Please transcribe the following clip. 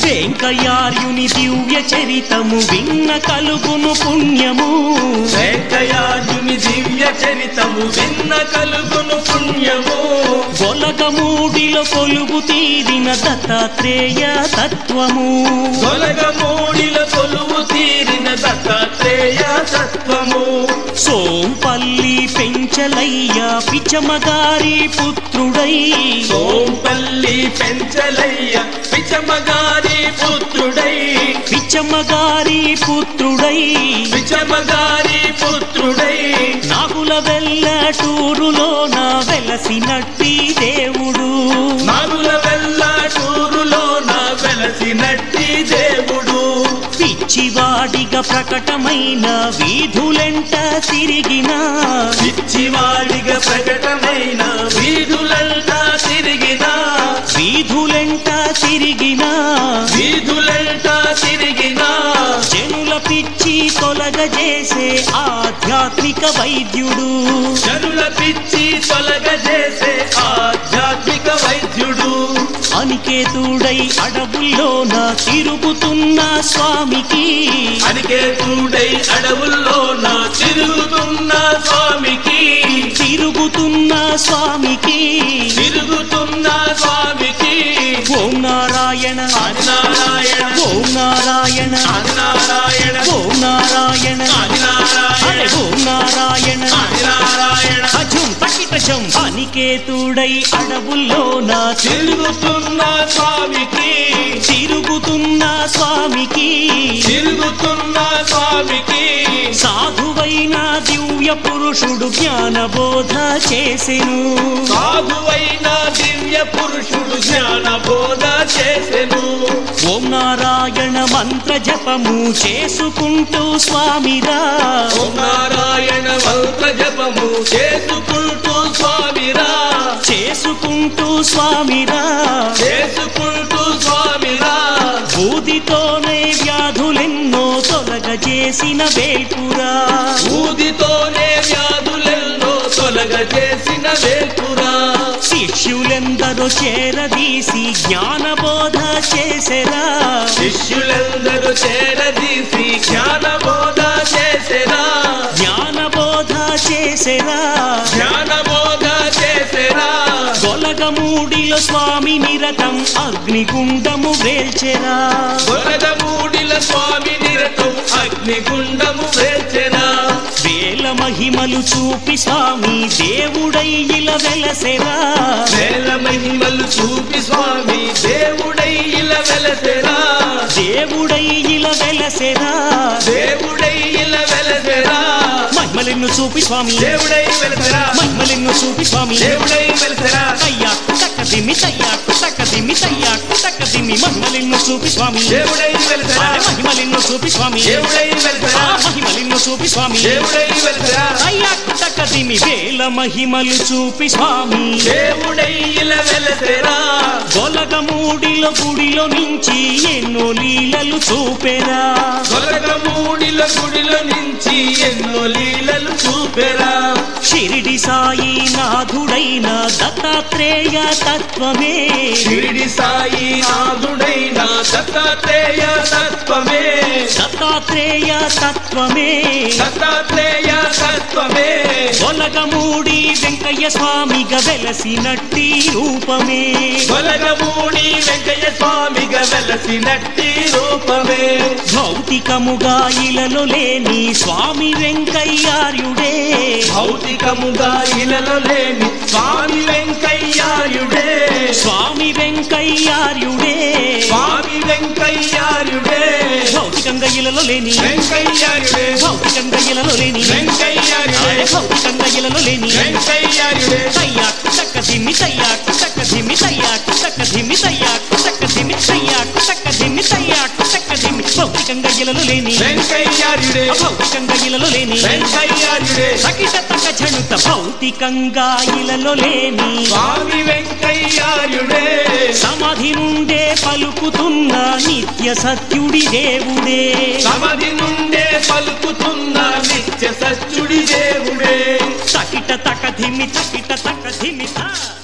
వెంకయ్యార్యుని దివ్య చరితము విన్న కలుగును పుణ్యము వెంకయాజుని దివ్య చరితము విన్న కలుగును పుణ్యము గొలగమూడిలో కొలుగు తీరిన దత్తాత్రేయ తత్వము తొలగమూడిల కొలువు తీరిన దత్తాత్రేయ తత్వము సోంపల్లి పెంచలయ్య పిచమగారి పుత్రుడై సోంపల్లి పెంచలయ్య పిచమగారి పుత్రుడై పిచమగారి పుత్రుడై పిచమగారి పుత్రుడై నాగుల వెల్లటూరులోన వెలసినట్టి దేవుడు నాగుల వెల్ల టూరులోన వెలసినట్టి దేవుడు పిచ్చివాడిగా ప్రకటమైన వీధులెంట తిరిగిన పిచ్చివాడిగా ప్రకటమైన వీధులంతా తిరిగిన వీధులెంట తిరిగిన వీధులంతా తిరిగిన జనుల పిచ్చి తొలగజేసే ఆధ్యాత్మిక వైద్యుడు జనుల పిచ్చి తొలగజేసే ఆధ్యాత్మిక వైద్యుడు అనికేతుడై అడవుల్లోన తిరుగుతున్న స్వామికి అనికేతుడై అడవుల్లోన తిరుగుతున్న స్వామికి తిరుగుతున్న స్వామికి తిరుగుతున్న స్వామికి ఓం నారాయణ ఆదినారాయణ ఓం నారాయణ ఆదినారాయణ ఓం నారాయణ అరే ఆదినారాయణ ఓం నారాయణ ఆదినారాయణ అజం తకిటజం అనికేతుడై అడవుల్లోన తిరుగుతున్న స్వామికి తిరుగుతున్న స్వామికి తిరుగుతున్న స్వామికి సాధువైన దివ్య పురుషుడు జ్ఞానబోధ చేసెను సాధువైన దివ్య పురుషుడు జ్ఞాన బోధ చేసెను ఓం నారాయణ మంత్ర జపము చేసుకుంటూ స్వామిరా ఓం నారాయణ మంత్ర జపము చేసుకుంటూ స్వామిరా చేసుకుంటూ స్వామిరా చేసుకుంటూ స్వామిరా బూదితోనే వ్యాధులెన్నో తొలగజేసిన వేల్పురా ఊదితోనే వ్యాధులెన్నో తొలగ చేసిన వేల్పురా శిష్యులెందరో చేరదీసి జ్ఞానబోధ చేసెరా శిష్యులందరూ చేరదీసి జ్ఞాన బోధ చేసెరా జ్ఞానబోధ చేసెరా జ్ఞాన బోధ చేసెరా గొలగమూడిలో స్వామి నిరతం అగ్నిగుండము వేల్చెరా వరదమూడిల స్వామి నిరతం అగ్నిగుండము వేచెరా వేల మహిమలు చూపి స్వామి దేవుడై ఇలా వెలసెరా వేల మహిమలు చూపి స్వామి దేవుడై ఇలా వెలసెరా దేవుడై ఇలా వెలసెరా దేవుడై ఇలా వెలసెరా మహిమలెన్ను చూపి స్వామి దేవుడై వెలసెరా మహిమలెన్ను చూపి స్వామి దేవుడై వెలసెరా అయ్యా తక్కదిమి తయ్యా తక్కదిమి తయ్యా తక్కదిమి మహిమలెన్ను చూపి స్వామి దేవుడై వెలసెరా అరే మహిమలెన్ను చూపి స్వామి దేవుడై ఆ వెలసెరా మహిమలెన్ను చూపి స్వామి దేవుడై వెలసెరా అయ్యా తక్కదిమి వేల మహిమలు చూపి స్వామి దేవుడై ఇలా వెలసెరా గొలగమూడిలో గుడిలో నుంచి ఎన్నో లీలలు చూపెరా గొలగమూడిల గుడిలో నుంచి ఎన్నో లీలలు చూపెరా షిరిడి సాయి నాథుడైన దత్తాత్రేయ తత్వమే షిరిడి సాయి నాథుడైన దత్తాత్రేయ తత్వమే దత్తాత్రేయ తత్వమే దత్తాత్రేయ తత్వమే గొలగమూడి వెంకయ్య స్వామిగా వెలసినట్టి రూపమే గొలగమూడి వెంకయ్య స్వామిగా వెలసినట్టి రూపమే భౌతికముగా ఇలలో లేని స్వామి వెంకయ్యార్యుడే భౌతికముగా ఇలలో లేని స్వామి వెంకయ్యాయుడే స్వామి వెంకయ్యార్యుడే స్వామి వెంకయ్యాయుడే భౌతికంగా ఇలలో లేని వెంకయ్యాయుడే భౌతికంగా ఇలలో లేని వెంకయ్యాయుడే అరే భౌతికంగా ఇలలో లేని వెంకయ్యాయుడే తయ్యా కుటక దిమి తయ్యా కుటక దిమి తయ్యా కుటక దిమి తయ్యా కుటక దిమి తయ్యా కుటక దిమి తయ్యా కుటక దిమి భౌతికంగా ఇలలో లేని వెంకయ్యాయుడే భౌతికంగా ఇలలో లేని వెంకయ్యాయుడే సకిట తక జనుత భౌతికంగా ఇలలో లేని స్వామి వెంకయ్యాయుడే సమాధి నుండే పలుకుతున్న నిత్య సత్యుడి దేవుడే సమాధి నుండే పలుకుతున్న నిత్య సత్యుడి దేవుడే తకిట తక ధిమి తకిట తక ధిమి తా